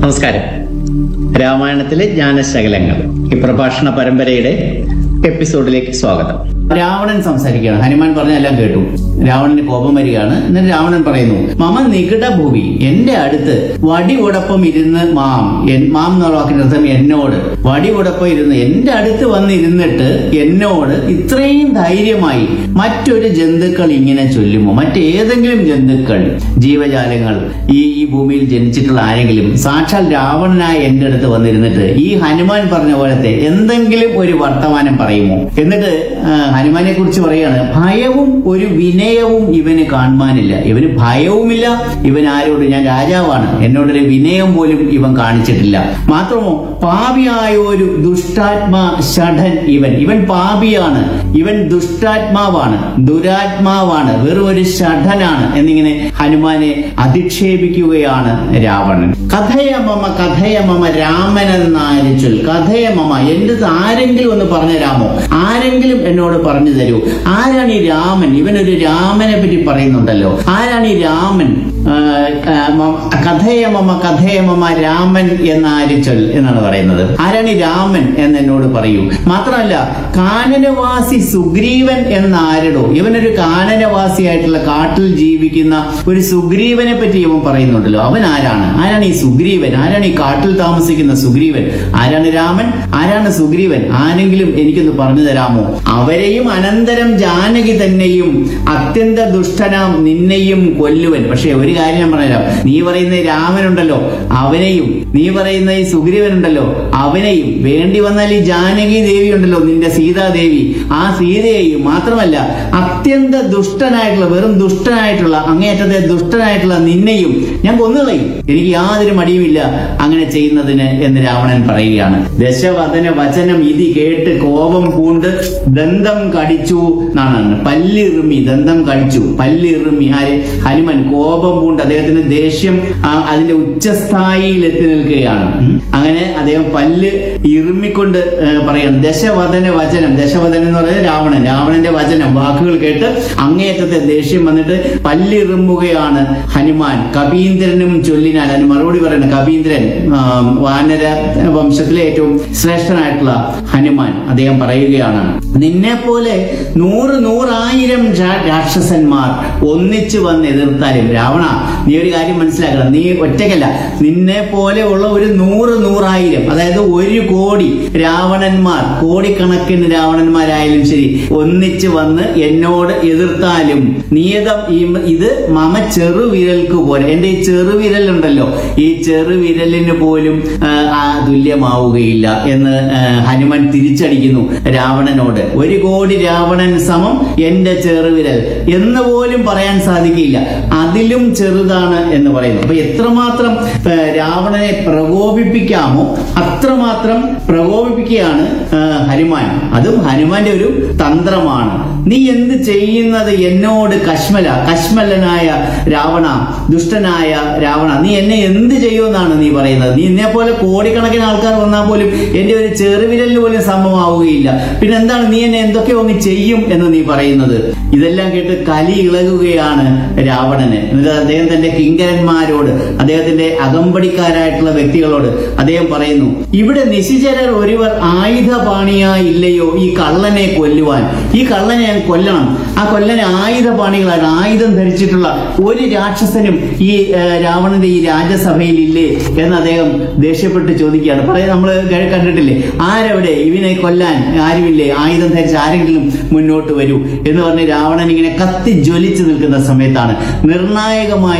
നമസ്കാരം രാമായണത്തിലെ ജ്ഞാനശകലങ്ങൾ ഈ പ്രഭാഷണ പരമ്പരയുടെ എപ്പിസോഡിലേക്ക് സ്വാഗതം രാവണൻ സംസാരിക്കുകയാണ് ഹനുമാൻ പറഞ്ഞെല്ലാം കേട്ടു രാവണന് കോപം വരികയാണ് എന്നിട്ട് രാവണൻ പറയുന്നു മമ നികിട ഭൂമി എന്റെ അടുത്ത് വടിയോടൊപ്പം ഇരുന്ന് മാം എൻ- മാം എന്നുള്ള വാക്കിന്റെ അർത്ഥം എന്നോട് വടിയോടൊപ്പം ഇരുന്ന് എന്റെ അടുത്ത് വന്ന് ഇരുന്നിട്ട് എന്നോട് ഇത്രയും ധൈര്യമായി മറ്റൊരു ജന്തുക്കൾ ഇങ്ങനെ ചൊല്ലുമോ മറ്റേതെങ്കിലും ജന്തുക്കൾ ജീവജാലങ്ങൾ ഈ ഈ ഭൂമിയിൽ ജനിച്ചിട്ടുള്ള ആരെങ്കിലും സാക്ഷാൽ രാവണനായ എന്റെ അടുത്ത് വന്നിരുന്നിട്ട് ഈ ഹനുമാൻ പറഞ്ഞ പോലത്തെ എന്തെങ്കിലും ഒരു വർത്തമാനം പറയുമോ എന്നിട്ട് ആ, ഹനുമാനെ കുറിച്ച് പറയാണ് ഭയവും ഒരു വിനയവും ഇവന് കാണുവാനില്ല ഇവന് ഭയവുമില്ല ഇവൻ ആരോട് ഞാൻ രാജാവാണ് എന്നോടൊരു വിനയം പോലും ഇവൻ കാണിച്ചിട്ടില്ല മാത്രമോ പാപിയായ ഒരു ദുഷ്ടാത്മാ ഷഠൻ ഇവൻ ഇവൻ പാപിയാണ് ഇവൻ ദുഷ്ടാത്മാവാണ് ദുരാത്മാവാണ് വെറും ഒരു ഷഠനാണ് എന്നിങ്ങനെ ഹനുമാനെ അധിക്ഷേപിക്കുകയാണ് രാവണൻ കഥയമമ കഥയമമ രാമൻ എന്നാര് ചൊൽ കഥയമമ എന്റെ ആരെങ്കിലും ഒന്ന് പറഞ്ഞു തരാമോ ആരെങ്കിലും എന്നോട് പറഞ്ഞു തരൂ ആരാണ് ഈ രാമൻ ഇവനൊരു രാമനെ പറ്റി പറയുന്നുണ്ടല്ലോ ആരാണ് ഈ രാമൻ ആ, ആ, മ- കഥയമമ കഥയമമ രാമൻ എന്നാര് ചൊൽ എന്നാണ് പറയുന്നത് ആരാണ് ഈ രാമൻ എന്ന് എന്നോട് പറയൂ മാത്രമല്ല കാനനവാസി സുഗ്രീവൻ എന്നാരടോ ഇവനൊരു കാനനവാസിയായിട്ടുള്ള കാട്ടിൽ ജീവിക്കുന്ന ഒരു സുഗ്രീവനെ പറ്റി ഇവൻ പറയുന്നുണ്ടല്ലോ അവൻ ആരാണ് ആരാണ് ഈ സുഗ്രീവൻ ആരാണ് ഈ കാട്ടിൽ താമസിക്കുന്ന സുഗ്രീവൻ ആരാണ് രാമൻ ആരാണ് സുഗ്രീവൻ ആരെങ്കിലും എനിക്കൊന്ന് പറഞ്ഞു തരാമോ അവരെയും അനന്തരം ജാനകി തന്നെയും അത്യന്ത ദുഷ്ടനാം നിന്നെയും കൊല്ലുവൻ പക്ഷെ ഒരു കാര്യം ഞാൻ പറഞ്ഞുതരാം നീ പറയുന്ന ഈ രാമനുണ്ടല്ലോ അവനെയും നീ പറയുന്ന ഈ സുഗ്രീവനുണ്ടല്ലോ അവനെയും വേണ്ടി വന്നാൽ ഈ ജാനകി ദേവി ഉണ്ടല്ലോ നിന്റെ സീതാദേവി ആ സീതയെയും മാത്രമല്ല അത്യന്ത ദുഷ്ടനായിട്ടുള്ള വെറും ദുഷ്ടനായിട്ടുള്ള അങ്ങേയറ്റത്തെ ദുഷ്ടനായിട്ടുള്ള നിന്നെയും ഞാൻ കൊന്നുകളയും എനിക്ക് യാതൊരു മടിയുമില്ല അങ്ങനെ ചെയ്യുന്നതിന് എന്ന് രാവണൻ പറയുകയാണ് ദശവദന വചനം ഇതി കേട്ട് കോപം പൂണ്ട് ദന്തം കടിച്ചു എന്നാണ് പല്ലിറുമി ദന്തം കടിച്ചു പല്ലിറുമി ആര് ഹനുമൻ കോപം പൂണ്ട് അദ്ദേഹത്തിന് ദേഷ്യം ആ, അതിന്റെ ഉച്ചസ്ഥായിയിൽ എത്തി നിൽക്കുകയാണ് ഉം. അങ്ങനെ അദ്ദേഹം പല്ല് ഇറുമിക്കൊണ്ട് ഏ, പറയണം ദശവദന വചനം ദശവദനം എന്ന് പറയുന്നത് രാവണൻ രാവണന്റെ വചനം വാക്കുകൾ കേട്ട് അങ്ങേയറ്റത്തെ ദേഷ്യം വന്നിട്ട് പല്ലിറുമ്പുകയാണ് ഹനുമാൻ കപീന്ദ്രനും ചൊല്ലിനാൽ അതിന് മറുപടി പറയുന്നത് കപീന്ദ്രൻ ആ, വാനര വംശത്തിലെ ഏറ്റവും ശ്രേഷ്ഠനായിട്ടുള്ള ഹനുമാൻ അദ്ദേഹം പറയുകയാണ് നിന്നെ പോലെ നൂറ് നൂറായിരം രാ- രാക്ഷസന്മാർ ഒന്നിച്ചു വന്ന് എതിർത്താലും രാവണ നീ ഒരു കാര്യം മനസ്സിലാക്കണം നീ ഒറ്റയ്ക്കല്ല നിന്നെ പോലെ ഉള്ള ഒരു നൂറ് നൂറായിരം അതായത് ഒരു കോടി രാവണന്മാർ കോടിക്കണക്കിന് രാവണന്മാരായാലും ശരി ഒന്നിച്ചു വന്ന് എന്നോട് എതിർത്താലും നീയകം ഈ- ഇത് മമ ചെറുവിരൽക്ക് പോലെ എന്റെ ഈ ചെറുവിരൽ ഉണ്ടല്ലോ ഈ ചെറുവിരലിന് പോലും ആ, ആ തുല്യമാവുകയില്ല എന്ന് ആ, ഹനുമാൻ തിരിച്ചടിക്കുന്നു രാവണനോട് ഒരു കോടി രാവണൻ സമം എന്റെ ചെറുവിരൽ എന്ന് പോലും പറയാൻ സാധിക്കില്ല അതിലും ചെറുതാണ് എന്ന് പറയുന്നു അപ്പൊ എത്രമാത്രം ആ, രാവണനെ പ്രകോപിപ്പിക്കാമോ അത്രമാത്രം പ്രകോപിപ്പിക്കുകയാണ് ആ, ഹനുമാൻ അതും ഹനുമാന്റെ ഒരു തന്ത്രമാണ് നീ എന്ത് ചെയ്യുന്നത് എന്നോട് കശ്മല കശ്മലനായ രാവണ ദുഷ്ടനായ രാവണ നീ എന്നെ എന്ത് ചെയ്യുമെന്നാണ് നീ പറയുന്നത് നീ എന്നെ പോലെ കോടിക്കണക്കിന് ആൾക്കാർ വന്നാൽ പോലും എന്റെ ഒരു ചെറുവിരലിന് പോലും സമമാവുകയില്ല പിന്നെ എന്താണ് നീ എന്നെ എന്തൊക്കെയോ അങ്ങ് ചെയ്യും എന്ന് നീ പറയുന്നത് ഇതെല്ലാം കേട്ട് കലി ഇളകുകയാണ് രാവണന് എന്നിട്ട് അദ്ദേഹം തന്റെ കിങ്കരന്മാരോട് അദ്ദേഹത്തിന്റെ അകമ്പടിക്കാരായിട്ടുള്ള വ്യക്തികളോട് അദ്ദേഹം പറയുന്നു ഇവിടെ നിശിചരർ ഒരുവർ ആയുധപാണിയായി ഇല്ലയോ ഈ കള്ളനെ കൊല്ലുവാൻ ഈ കള്ളനെ ഞാൻ കൊല്ലണം ആ കൊല്ലനെ ആയുധപാണികളാണ് ആയുധം ധരിച്ചിട്ടുള്ള ഒരു രാക്ഷസനും ഈ ആ, രാവണന്റെ ഈ രാജസഭയിൽ ഇല്ലേ എന്ന് അദ്ദേഹം ദേഷ്യപ്പെട്ട് ചോദിക്കുകയാണ് പറയാൻ നമ്മൾ കണ്ടിട്ടില്ലേ ആരവിടെ ഇവനെ കൊല്ലാൻ ആരുമില്ലേ ആയുധം ധരിച്ച ആരെങ്കിലും മുന്നോട്ട് വരൂ എന്ന് പറഞ്ഞ് രാവണൻ ഇങ്ങനെ കത്തി ജ്വലിച്ചു നിൽക്കുന്ന സമയത്താണ് നിർണായകമായ